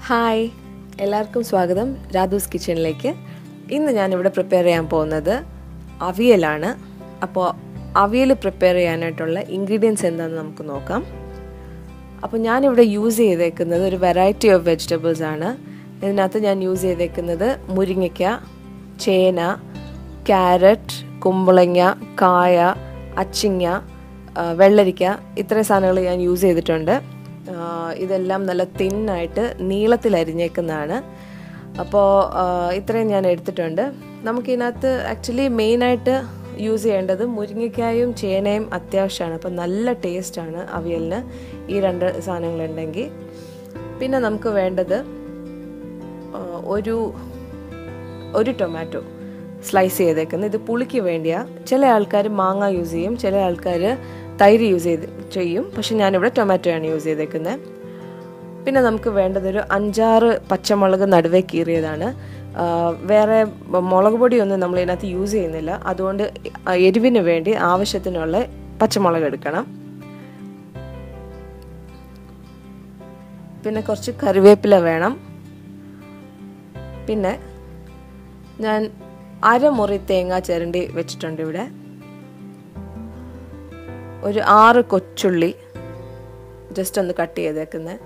hi എല്ലാവർക്കും സ്വാഗതം രാധൂസ് കിച്ചണിലേക്ക് ഇന്ന് ഞാനിവിടെ പ്രിപ്പയർ ചെയ്യാൻ പോകുന്നത് അവിയലാണ് അപ്പോൾ അവിയൽ പ്രിപ്പയർ ചെയ്യാനായിട്ടുള്ള ഇൻഗ്രീഡിയൻസ് എന്താണെന്ന് നമുക്ക് നോക്കാം അപ്പോൾ ഞാനിവിടെ യൂസ് ചെയ്തേക്കുന്നത് ഒരു വെറൈറ്റി ഓഫ് വെജിറ്റബിൾസ് ആണ് ഇതിനകത്ത് ഞാൻ യൂസ് ചെയ്തേക്കുന്നത് മുരിങ്ങയ്ക്ക ചേന ക്യാരറ്റ് കുമ്പളങ്ങ കായ അച്ചിങ്ങ ആ, വെള്ളരിക്ക ഇത്രയും സാധനങ്ങൾ ഞാൻ യൂസ് ചെയ്തിട്ടുണ്ട് ആ, ഇതെല്ലാം നല്ല തിന്നായിട്ട് നീളത്തിൽ അരിഞ്ഞേക്കുന്നതാണ് അപ്പോൾ ഇത്രയും ഞാൻ എടുത്തിട്ടുണ്ട് നമുക്കിതിനകത്ത് ആക്ച്വലി മെയിനായിട്ട് യൂസ് ചെയ്യേണ്ടത് മുരിങ്ങയ്ക്കായും ചേനയും അത്യാവശ്യമാണ് അപ്പോൾ നല്ല ടേസ്റ്റാണ് അവിയലിന് ഈ രണ്ട് സാധനങ്ങളുണ്ടെങ്കിൽ പിന്നെ നമുക്ക് വേണ്ടത് ആ, ഒരു ഒരു ടൊമാറ്റോ സ്ലൈസ് ചെയ്തേക്കുന്നത് ഇത് പുളിക്ക് വേണ്ടിയാ ചില ആൾക്കാർ മാങ്ങ യൂസ് ചെയ്യും ചില ആൾക്കാർ തൈര് യൂസ് ചെയ്ത് ചെയ്യും പക്ഷെ ഞാനിവിടെ ടൊമാറ്റോയാണ് യൂസ് ചെയ്തേക്കുന്നത് പിന്നെ നമുക്ക് വേണ്ടത് ഒരു അഞ്ചാറ് പച്ചമുളക് നടുവേ കീറിയതാണ് ആ, വേറെ മുളക് പൊടിയൊന്നും നമ്മൾ ഇതിനകത്ത് യൂസ് ചെയ്യുന്നില്ല അതുകൊണ്ട് എരിവിന് വേണ്ടി ആവശ്യത്തിനുള്ള പച്ചമുളക് എടുക്കണം പിന്നെ കുറച്ച് കറിവേപ്പില വേണം പിന്നെ ഞാൻ അരമുറി തേങ്ങ ചിരണ്ടി വെച്ചിട്ടുണ്ട് ഇവിടെ ഒരു ആറ് കൊച്ചുള്ളി ജസ്റ്റ് ഒന്ന് കട്ട് ചെയ്തേക്കുന്നത്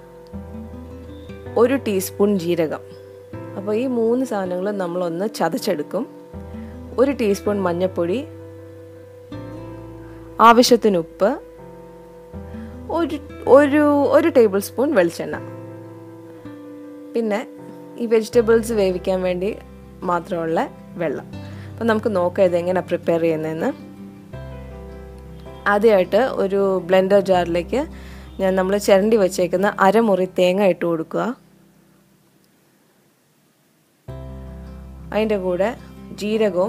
ഒരു ടീസ്പൂൺ ജീരകം അപ്പോൾ ഈ മൂന്ന് സാധനങ്ങൾ നമ്മളൊന്ന് ചതച്ചെടുക്കും ഒരു ടീസ്പൂൺ മഞ്ഞൾപ്പൊടി ആവശ്യത്തിന് ഉപ്പ് ഒരു ഒരു ഒരു ടേബിൾ സ്പൂൺ വെളിച്ചെണ്ണ പിന്നെ ഈ വെജിറ്റബിൾസ് വേവിക്കാൻ വേണ്ടി മാത്രമുള്ള വെള്ളം അപ്പം നമുക്ക് നോക്കാം ഇതെങ്ങനെ പ്രിപ്പയർ ചെയ്യുന്നതെന്ന് ആദ്യമായിട്ട് ഒരു ബ്ലെൻഡർ ജാറിലേക്ക് ഞാൻ നമ്മൾ ചിരണ്ടി വെച്ചേക്കുന്ന അരമുറി തേങ്ങ ഇട്ട് കൊടുക്കുക അതിൻ്റെ കൂടെ ജീരകവും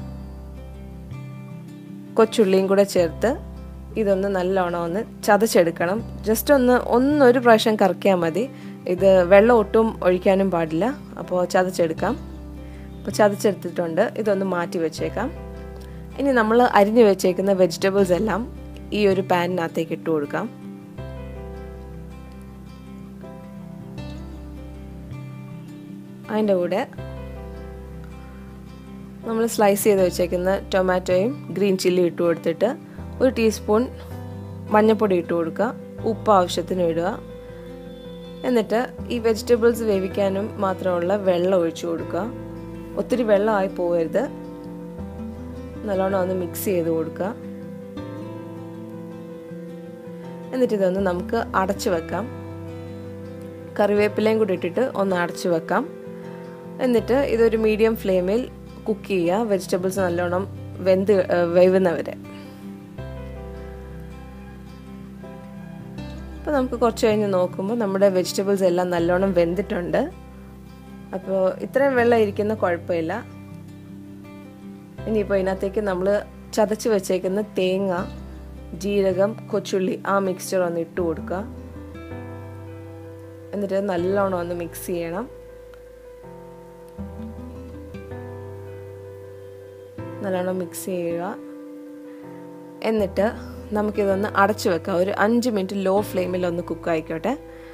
കൊച്ചുള്ളിയും കൂടെ ചേർത്ത് ഇതൊന്ന് നല്ലോണം ഒന്ന് ചതച്ചെടുക്കണം ജസ്റ്റ് ഒന്ന് ഒന്നൊരു പ്രാവശ്യം കറക്കിയാൽ മതി ഇത് വെള്ളം ഒട്ടും ഒഴിക്കാനും പാടില്ല അപ്പോൾ ചതച്ചെടുക്കാം അപ്പോൾ ചതച്ചെടുത്തിട്ടുണ്ട് ഇതൊന്ന് മാറ്റി വെച്ചേക്കാം ഇനി നമ്മൾ അരിഞ്ഞു വെച്ചേക്കുന്ന വെജിറ്റബിൾസ് എല്ലാം ഈ ഒരു പാനിനകത്തേക്ക് ഇട്ട് കൊടുക്കാം അതിൻ്റെ കൂടെ നമ്മൾ സ്ലൈസ് ചെയ്ത് വെച്ചേക്കുന്ന ടൊമാറ്റോയും ഗ്രീൻ ചില്ലി ഇട്ട് കൊടുത്തിട്ട് ഒരു ടീസ്പൂൺ മഞ്ഞൾപ്പൊടി ഇട്ട് കൊടുക്കുക ഉപ്പ് ആവശ്യത്തിന് ഇടുക എന്നിട്ട് ഈ വെജിറ്റബിൾസ് വേവിക്കാനും മാത്രമുള്ള വെള്ളം ഒഴിച്ചു കൊടുക്കുക ഒത്തിരി വെള്ളമായി പോകരുത് നല്ലോണം ഒന്ന് മിക്സ് ചെയ്ത് കൊടുക്കുക എന്നിട്ട് ഇതൊന്ന് നമുക്ക് അടച്ചു വെക്കാം കറിവേപ്പിലയും കൂടി ഇട്ടിട്ട് ഒന്ന് അടച്ചു വെക്കാം എന്നിട്ട് ഇതൊരു മീഡിയം ഫ്ലെയിമിൽ കുക്ക് ചെയ്യുക വെജിറ്റബിൾസ് നല്ലോണം വെന്ത് വേവുന്നവരെ അപ്പോൾ നമുക്ക് കുറച്ച് കഴിഞ്ഞ് നോക്കുമ്പോൾ നമ്മുടെ വെജിറ്റബിൾസ് എല്ലാം നല്ലോണം വെന്തിട്ടുണ്ട് അപ്പോൾ ഇത്രയും വെള്ളം ഇരിക്കുന്ന കുഴപ്പമില്ല ഇനിയിപ്പോൾ ഇതിനകത്തേക്ക് നമ്മൾ ചതച്ച് വെച്ചേക്കുന്ന തേങ്ങ ജീരകം കൊച്ചുള്ളി ആ മിക്സ്ചർ ഒന്ന് ഇട്ട് കൊടുക്കുക എന്നിട്ട് നല്ലോണം ഒന്ന് മിക്സ് ചെയ്യണം നല്ലോണം മിക്സ് ചെയ്യുക എന്നിട്ട് നമുക്കിതൊന്ന് അടച്ചു വെക്കാം ഒരു അഞ്ച് മിനിറ്റ് ലോ ഫ്ലെയിമിൽ ഒന്ന് കുക്ക് ആയിക്കോട്ടെ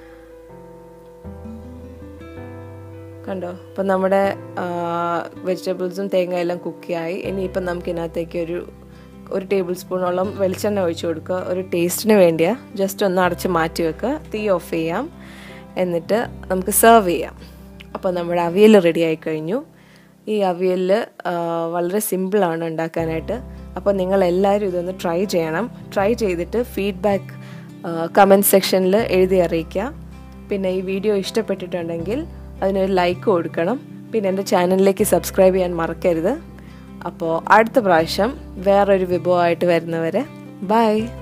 കണ്ടോ അപ്പം നമ്മുടെ വെജിറ്റബിൾസും തേങ്ങയെല്ലാം കുക്കിയായി ഇനിയിപ്പം നമുക്ക് ഇതിനകത്തേക്ക് ഒരു ഒരു ടേബിൾ സ്പൂണോളം വെളിച്ചെണ്ണ ഒഴിച്ചു കൊടുക്കുക ഒരു ടേസ്റ്റിന് വേണ്ടിയാ ജസ്റ്റ് ഒന്ന് അടച്ച് മാറ്റി വെക്കുക തീ ഓഫ് ചെയ്യാം എന്നിട്ട് നമുക്ക് സെർവ് ചെയ്യാം അപ്പോൾ നമ്മുടെ അവിയൽ റെഡി ആയി കഴിഞ്ഞു ഈ അവിയൽ വളരെ സിമ്പിളാണ് ഉണ്ടാക്കാനായിട്ട് അപ്പോൾ നിങ്ങൾ എല്ലാവരും ഇതൊന്ന് ട്രൈ ചെയ്യണം ട്രൈ ചെയ്തിട്ട് ഫീഡ്ബാക്ക് കമൻറ്റ് സെക്ഷനിൽ എഴുതി അറിയിക്കുക പിന്നെ ഈ വീഡിയോ ഇഷ്ടപ്പെട്ടിട്ടുണ്ടെങ്കിൽ അതിനൊരു ലൈക്ക് കൊടുക്കണം പിന്നെ എൻ്റെ ചാനലിലേക്ക് സബ്സ്ക്രൈബ് ചെയ്യാൻ മറക്കരുത് അപ്പോൾ അടുത്ത പ്രാവശ്യം വേറൊരു വിഭവമായിട്ട് വരുന്നവരെ ബൈ